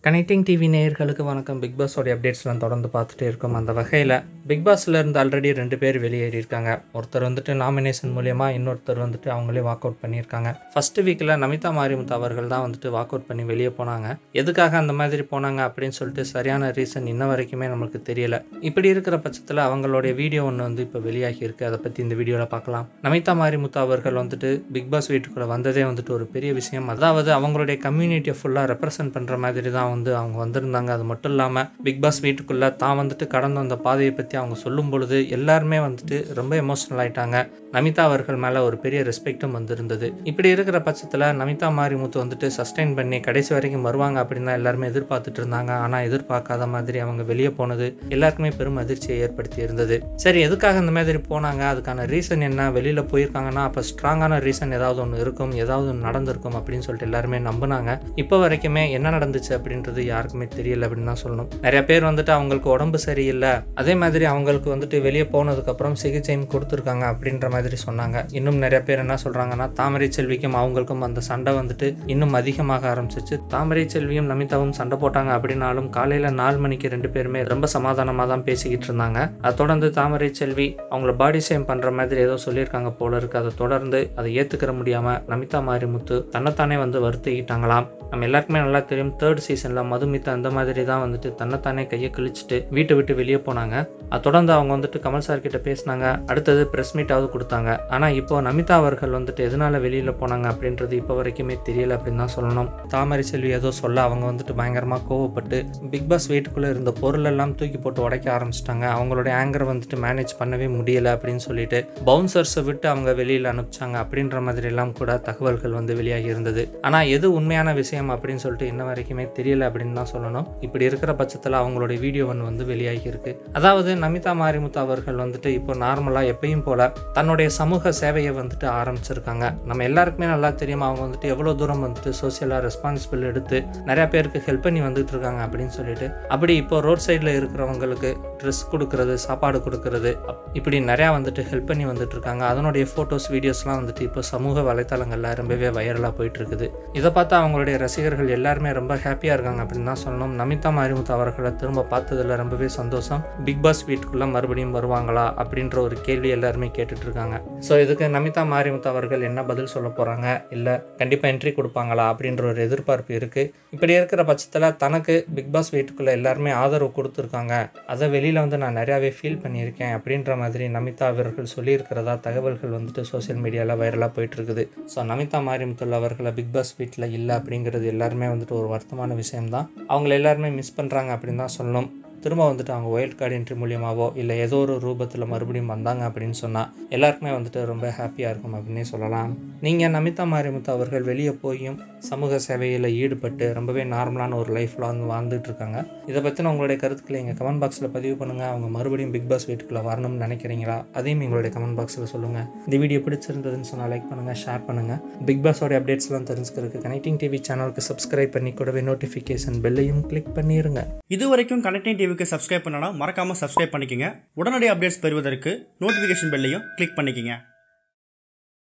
connecting TV நேயர்களுக்கு வணக்கம் big பாஸோடைய அப்டேட்ஸ்லாம் தொடர்ந்து பார்த்துட்டே இருக்கோம் அந்த வகையில் பிக் பாஸ்ல இருந்து ஆல்ரெடி ரெண்டு பேர் வெளியேறி இருக்காங்க ஒருத்தர் வந்துட்டு நாமினேஷன் மூலியமா இன்னொருத்தர் வந்துட்டு அவங்களே வாக் அவுட் பண்ணியிருக்காங்க ஃபர்ஸ்ட் வீக்கில் நமிதா மாரிமுத்து அவர்கள் தான் வந்துட்டு வாக் அவுட் பண்ணி வெளியே போனாங்க எதுக்காக அந்த மாதிரி போனாங்க அப்படின்னு சொல்லிட்டு சரியான ரீசன் இன்ன வரைக்குமே நம்மளுக்கு தெரியல இப்படி இருக்கிற பட்சத்தில் அவங்களுடைய வீடியோ ஒன்று வந்து இப்போ வெளியாகி இருக்கு அதை பற்றி இந்த வீடியோவில் பார்க்கலாம் நமிதா மாரிமுத்து அவர்கள் வந்துட்டு பிக் பாஸ் வீட்டுக்குள்ளே வந்ததே வந்துட்டு ஒரு பெரிய விஷயம் அதாவது அவங்களுடைய கம்யூனிட்டியை ஃபுல்லாக ரெப்ரசன்ட் பண்ணுற மாதிரி தான் வந்து அவங்க வந்திருந்தாங்க அது மட்டும் இல்லாமல் பிக் பாஸ் வீட்டுக்குள்ளே தான் வந்துட்டு கடந்து வந்த பாதையை பற்றி அவங்க சொல்லும் பொழுது எல்லாருமே வந்துட்டு ரொம்ப எமோஷனல் ஆயிட்டாங்க நமிதா அவர்கள் மேலே ஒரு பெரிய ரெஸ்பெக்டும் வந்திருந்தது இப்படி இருக்கிற பட்சத்தில் நமிதா மாரிமுத்து வந்துட்டு சஸ்டெயின் பண்ணி கடைசி வரைக்கும் வருவாங்க அப்படின்னு தான் எல்லாருமே எதிர்பார்த்துட்டு இருந்தாங்க ஆனால் எதிர்பார்க்காத மாதிரி அவங்க வெளியே போனது எல்லாருக்குமே பெரும் அதிர்ச்சியை ஏற்படுத்தி இருந்தது சரி எதுக்காக இந்த மாதிரி போனாங்க அதுக்கான ரீசன் என்ன வெளியில் போயிருக்காங்கன்னா அப்போ ஸ்ட்ராங்கான ரீசன் ஏதாவது ஒன்று இருக்கும் ஏதாவது ஒன்று நடந்திருக்கும் அப்படின்னு சொல்லிட்டு எல்லாருமே நம்பினாங்க இப்போ வரைக்குமே என்ன நடந்துச்சு அப்படின்றது யாருக்குமே தெரியல அப்படின்னு தான் சொல்லணும் நிறைய பேர் வந்துட்டு அவங்களுக்கு உடம்பு சரியில்லை அதே மாதிரி அவங்களுக்கு வந்துட்டு வெளியே போனதுக்கப்புறம் சிகிச்சையும் கொடுத்துருக்காங்க அப்படின்ற மாதிரி சொன்னாங்க இன்னும் நிறைய பேர் என்ன சொல்கிறாங்கன்னா தாமரை செல்விக்கும் அவங்களுக்கும் அந்த சண்டை வந்துட்டு இன்னும் அதிகமாக ஆரம்பிச்சிச்சு தாமரை செல்வியும் நமிதாவும் சண்டை போட்டாங்க அப்படின்னாலும் காலையில் நாலு மணிக்கு ரெண்டு பேருமே ரொம்ப சமாதானமாக தான் பேசிக்கிட்டு இருந்தாங்க அதை தொடர்ந்து தாமரை செல்வி அவங்கள பாடி சேம் பண்ணுற மாதிரி ஏதோ சொல்லியிருக்காங்க போல இருக்கு அதை தொடர்ந்து அதை ஏற்றுக்கிற முடியாமல் நமிதா மாரிமுத்து தன்னைத்தானே வந்து வருத்திக்கிட்டாங்களாம் நம்ம எல்லாருக்குமே நல்லா தெரியும் தேர்ட் சீசனில் மதுமிதா அந்த மாதிரி தான் வந்துட்டு தன்னைத்தானே கையை கிழிச்சிட்டு வீட்டை விட்டு வெளியே போனாங்க அதை தொடர்ந்து அவங்க வந்துட்டு கமல் சார் கிட்ட பேசினாங்க அடுத்தது ப்ரெஸ் மீட்டாவது கொடுத்தாங்க ஆனால் இப்போ நமிதா அவர்கள் வந்துட்டு எதனால வெளியில் போனாங்க அப்படின்றது இப்போ வரைக்குமே தெரியல அப்படின்னு தான் சொல்லணும் தாமரை செல்வி ஏதோ சொல்ல அவங்க வந்துட்டு பயங்கரமாக கோவப்பட்டு பிக் பாஸ் வீட்டுக்குள்ளே இருந்த பொருள் எல்லாம் தூக்கி போட்டு உடைக்க ஆரம்பிச்சிட்டாங்க அவங்களுடைய ஆங்கரை வந்துட்டு மேனேஜ் பண்ணவே முடியல அப்படின்னு சொல்லிட்டு பவுன்சர்ஸை விட்டு அவங்க வெளியில் அனுப்பிச்சாங்க அப்படின்ற மாதிரி எல்லாம் கூட தகவல்கள் வந்து வெளியாகி இருந்தது ஆனால் எது உண்மையான விஷயம் அப்படின்னு சொல்லிட்டு இன்ன வரைக்குமே தெரியல அப்படின்னு தான் சொல்லணும் இப்படி இருக்கிற பட்சத்தில் அவங்களுடைய வீடியோ ஒன்று வந்து வெளியாகி இருக்கு அதாவது நமிதா மாரிமுத்து அவர்கள் வந்துட்டு இப்போ நார்மலாக எப்பயும் போல தன்னுடைய சமூக சேவையை வந்துட்டு ஆரம்பிச்சிருக்காங்க நம்ம எல்லாருக்குமே நல்லா தெரியும் அவங்க வந்துட்டு எவ்வளோ தூரம் வந்துட்டு சோசியலாக ரெஸ்பான்சிபிள் எடுத்து நிறைய பேருக்கு ஹெல்ப் பண்ணி வந்துட்டு இருக்காங்க அப்படின்னு சொல்லிட்டு அப்படி இப்போ ரோட் சைடில் இருக்கிறவங்களுக்கு ட்ரெஸ் கொடுக்கறது சாப்பாடு கொடுக்கறது அப்- இப்படி நிறையா வந்துட்டு ஹெல்ப் பண்ணி வந்துட்டு இருக்காங்க அதனுடைய ஃபோட்டோஸ் வீடியோஸ்லாம் வந்துட்டு இப்போ சமூக வலைத்தளங்கள்ல ரொம்பவே வைரலாக போயிட்டு இருக்குது இதை பார்த்து அவங்களுடைய ரசிகர்கள் எல்லாருமே ரொம்ப ஹாப்பியாக இருக்காங்க அப்படின்னு தான் சொல்லணும் நமிதா மாரிமுத்து அவர்களை திரும்ப பார்த்ததுல ரொம்பவே சந்தோஷம் பிக் பாஸ் வீட்டுக்குள்ளே மறுபடியும் வருவாங்களா அப்படின்ற ஒரு கேள்வி எல்லாருமே கேட்டுட்டு இருக்காங்க ஸோ இதுக்கு நமிதா மாரிமுத்து அவர்கள் என்ன பதில் சொல்ல போகிறாங்க இல்லை கண்டிப்பாக என்ட்ரி கொடுப்பாங்களா அப்படின்ற ஒரு எதிர்பார்ப்பு இருக்குது இப்படி இருக்கிற பட்சத்தில் தனக்கு பிக் பாஸ் வீட்டுக்குள்ளே எல்லாருமே ஆதரவு கொடுத்துருக்காங்க அதை வெளியில் வந்து நான் நிறையாவே ஃபீல் பண்ணியிருக்கேன் அப்படின்ற மாதிரி நமிதா அவர்கள் சொல்லியிருக்கிறதா தகவல்கள் வந்துட்டு சோஷியல் மீடியாவில் வைரலாக போயிட்டு இருக்குது ஸோ நமிதா மாரிமுத்துல் அவர்களை பிக் பாஸ் வீட்டில் இல்லை அப்படிங்கிறது எல்லாருமே வந்துட்டு ஒரு வருத்தமான விஷயம்தான் அவங்கள எல்லாருமே மிஸ் பண்ணுறாங்க அப்படின்னு தான் சொல்லணும் திரும்ப வந்துட்டு அவங்க ஒயில்ட் கார்டு என்ட்ரி மூலியமாவோ இல்லை ஏதோ ஒரு ரூபத்தில் மறுபடியும் வந்தாங்க அப்படின்னு சொன்னால் எல்லாருக்குமே வந்துட்டு ரொம்ப ஹாப்பியாக இருக்கும் அப்படின்னே சொல்லலாம் நீங்கள் நமிதா மாரிமுத்து அவர்கள் வெளியே போயும் சமூக சேவையில் ஈடுபட்டு ரொம்பவே நார்மலான ஒரு லைஃப்பில் வந்து வாழ்ந்துட்டு இருக்காங்க இதை பற்றின உங்களுடைய கருத்துக்களை எங்கள் கமெண்ட் பாக்ஸில் பதிவு பண்ணுங்கள் அவங்க மறுபடியும் பிக் பாஸ் வீட்டுக்குள்ளே வரணும்னு நினைக்கிறீங்களா அதையும் எங்களுடைய கமெண்ட் பாக்ஸில் சொல்லுங்கள் இந்த வீடியோ பிடிச்சிருந்ததுன்னு சொன்னால் லைக் பண்ணுங்கள் ஷேர் பண்ணுங்கள் பிக் பாஸோட அப்டேட்ஸ்லாம் தெரிஞ்சுக்கிறதுக்கு கனெக்டிங் டிவி சேனலுக்கு சப்ஸ்கிரைப் பண்ணி கூடவே நோட்டிஃபிகேஷன் பெல்லையும் கிளிக் பண்ணிடுங்க இது வரைக்கும் கனெக்டிங் டிவிக்கு சப்ஸ்கிரைப் பண்ணனா மறக்காம சப்ஸ்கிரைப் பண்ணிக்கங்க உடனடி அப்டேட்ஸ் பெறுவதற்கு நோட்டிஃபிகேஷன் பெல்லையும் கிளிக் பண்ணிக்கங்க